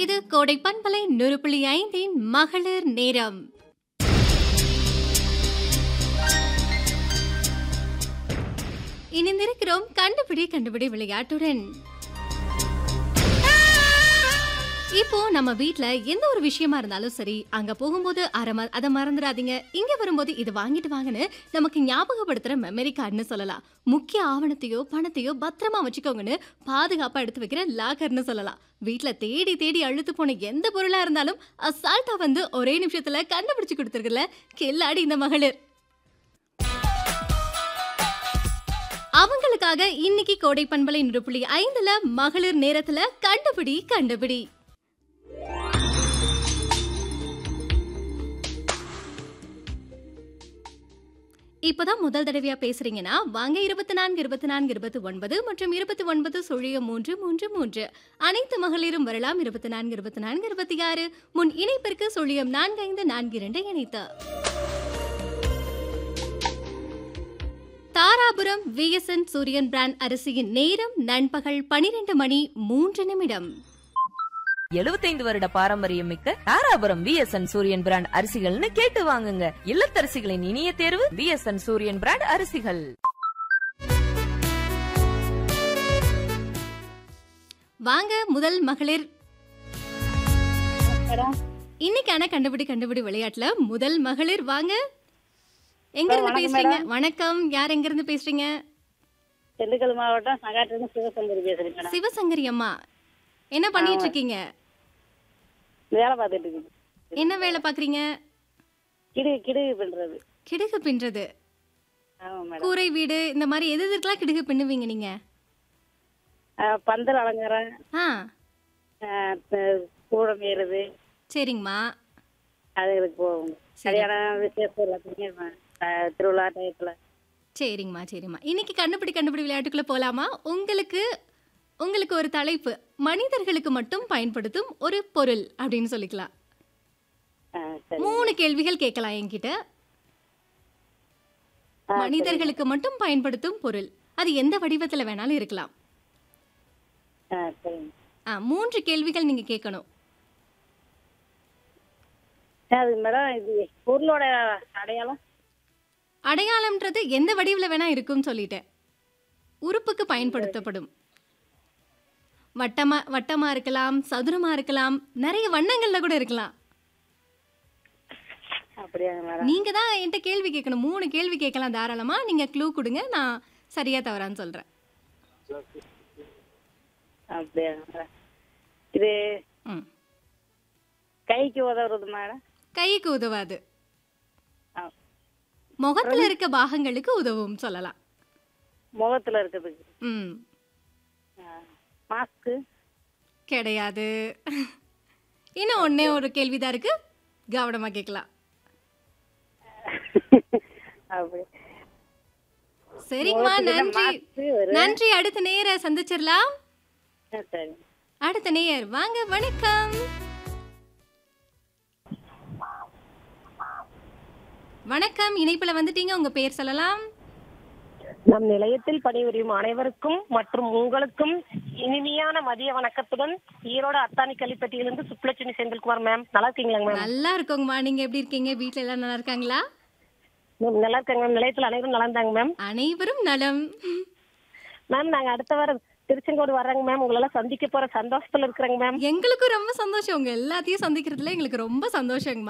இது கோடை பண்பலை நூறு புள்ளி ஐந்தின் மகளிர் நேரம் இணைந்திருக்கிறோம் கண்டுபிடி கண்டுபிடி விளையாட்டுடன் இப்போ நம்ம வீட்ல எந்த ஒரு விஷயமா இருந்தாலும் சரி அங்க போகும்போது அரை ம- அதை மறந்துடாதீங்க இங்க வரும்போது இது வாங்கிட்டு வாங்கன்னு நமக்கு ஞாபகப்படுத்துற மெமரி கார்டுன்னு சொல்லலாம் முக்கிய ஆவணத்தையோ பணத்தையோ பத்திரமா வச்சுக்கோங்கன்னு பாதுகாப்பா எடுத்து வைக்கிற லாக்கர்னு சொல்லலாம் வீட்ல தேடி தேடி அழுத்து போன எந்த பொருளா இருந்தாலும் அசால்ட்டா வந்து ஒரே நிமிஷத்துல கண்டுபிடிச்சு கொடுத்துருக்குல்ல கில்லாடி இந்த மகளிர் அவங்களுக்காக இன்னைக்கு கோடை பண்பலை நூறு புள்ளி ஐந்துல மகளிர் நேரத்துல கண்டுபிடி கண்டுபிடி இப்போதான் முதல் தடவையா பேசுறீங்கன்னா வாங்க இருபத்தி நான்கு இருபத்தி நான்கு இருபத்தி ஒன்பது மற்றும் இருபத்தி ஒன்பது சுழியம் மூன்று மூன்று மூன்று அனைத்து மகளிரும் வரலாம் இருபத்தி நான்கு இருபத்தி நான்கு இருபத்தி ஆறு முன் இணைப்பிற்கு சுழியம் நான்கு ஐந்து நான்கு இரண்டு இணைத்து தாராபுரம் விஎஸ்என் சூரியன் பிராண்ட் அரிசியின் நேரம் நண்பகல் பனிரெண்டு மணி மூன்று நிமிடம் எழுபத்தைந்து வருட பாரம்பரியம் மிக்க தாராபுரம் விஎஸ்என் சூரியன் பிராண்ட் அரிசிகள்னு கேட்டு வாங்குங்க இல்லத்தரசிகளின் இனிய தேர்வு விஎஸ்என் சூரியன் பிராண்ட் அரிசிகள் வாங்க முதல் மகளிர் இன்னைக்கான கண்டுபிடி கண்டுபிடி விளையாட்டுல முதல் மகளிர் வாங்க எங்க இருந்து வணக்கம் பேசுறீங்க வணக்கம் யார் எங்க இருந்து பேசுறீங்க திண்டுக்கல் மாவட்டம் சகாட்டிலிருந்து சிவசங்கரி பேசுறேன் மேடம் சிவசங்கரி அம்மா என்ன பண்ணிட்டு இருக்கீங்க வேலை பார்த்துட்டு இருக்கேன் என்ன வேலை பாக்குறீங்க கிடு கிடுகு பண்றது கிடுகு பின்றது ஆமா மேடம் கூரை வீடு இந்த மாதிரி எது எதுக்கெல்லாம் கிடுகு பின்னுவீங்க நீங்க ஆ, பந்தல் அலங்காரம் ஆ ஆ, த- கூடம் ஏறுது சரிங்கம்மா அதுகளுக்கு போகும் சரி. கல்யாணம் விசேஷம் எல்லாத்துக்குமே ஆ, திருவிழா டயத்துல சரிங்கம்மா சரிம்மா இன்னைக்கு கண்டுபிடி கண்டுபிடி விளையாட்டுக்குள்ள போலாமா உங்களுக்கு உங்களுக்கு ஒரு தலைப்பு மனிதர்களுக்கு மட்டும் பயன்படுத்தும் ஒரு பொருள் அப்படின்னு சொல்லிக்கலாம் ஆ, சரி மூணு கேள்விகள் கேட்கலாம் என்கிட்ட ஆ, மனிதர்களுக்கு மட்டும் பயன்படுத்தும் பொருள் அது எந்த வடிவத்துல வேணாலும் இருக்கலாம் ஆ சரிங்க ஆ மூன்று கேள்விகள் நீங்க கேட்கணும் அது மேடம் இது பொருளோட அடையாளம் அடையாளம்ன்றது எந்த வடிவில் வேணா இருக்கும்னு சொல்லிட்டேன் உறுப்புக்கு பயன்படுத்தப்படும் வட்டமா வட்டமா இருக்கலாம் சதுரமா இருக்கலாம் நிறைய வண்ணங்கள்ல கூட இருக்கலாம் அப்படியாங்க மேடம் நீங்க தான் என்கிட்ட கேள்வி கேட்கணும் மூணு கேள்வி கேட்கலாம் தாராளமா நீங்க க்ளூ கொடுங்க நான் சரியா தவறான்னு சொல்றேன் அப்படியாங்க மேடம் இது ம் கைக்கு உதவுறது மேடம் கைக்கு உதவாது ஆ, முகத்துல இருக்க பாகங்களுக்கு உதவும் சொல்லலாம் முகத்துல இருக்கிறதுக்கு ம் மாஸ்க்கு கிடையாது இன்னும் ஒண்ணே ஒரு கேள்விதான் இருக்கு கவனமா கேட்கலாம் அப்படி சரிங்கம்மா முகத்துக்கு தான் நன்றி மாஸ்க்கு வரும். நன்றி அடுத்த நேர சந்திச்சிடலாம் ஆ, சரி அடுத்த நேயர் வாங்க வணக்கம் வணக்கம் இணைப்புல வந்துட்டீங்க உங்க பேர் சொல்லலாம் நம் நிலையத்தில் பணிபுரியும் அனைவருக்கும் மற்றும் உங்களுக்கும் இனிமையான மதிய வணக்கத்துடன் ஈரோடு அத்தானி கல்விப்பட்டியிலிருந்து சுப்புலட்சுமி செந்தில்குமார் மேம் நல்லா இருக்கீங்களாங்க மேம் நல்லா இருக்கோங்கம்மா நீங்க எப்படி இருக்கீங்க வீட்ல எல்லாம் நல்லா இருக்காங்களா மேம் நல்லா இருக்காங்க மேம் நிலையத்தில் அனைவரும் நல்லா இருந்தாங்க மேம் அனைவரும் நலம் மேம் நாங்க அடுத்த வாரம் திருச்செங்கோடு வர்றோங்க மேம் உங்களெல்லாம் சந்திக்க போற சந்தோஷத்துல இருக்கிறேங்க மேம் எங்களுக்கும் ரொம்ப சந்தோஷம் உங்க எல்லாத்தையும் சந்திக்கிறதுல எங்களுக்கு ரொம்ப சந்தோஷங்கம்மா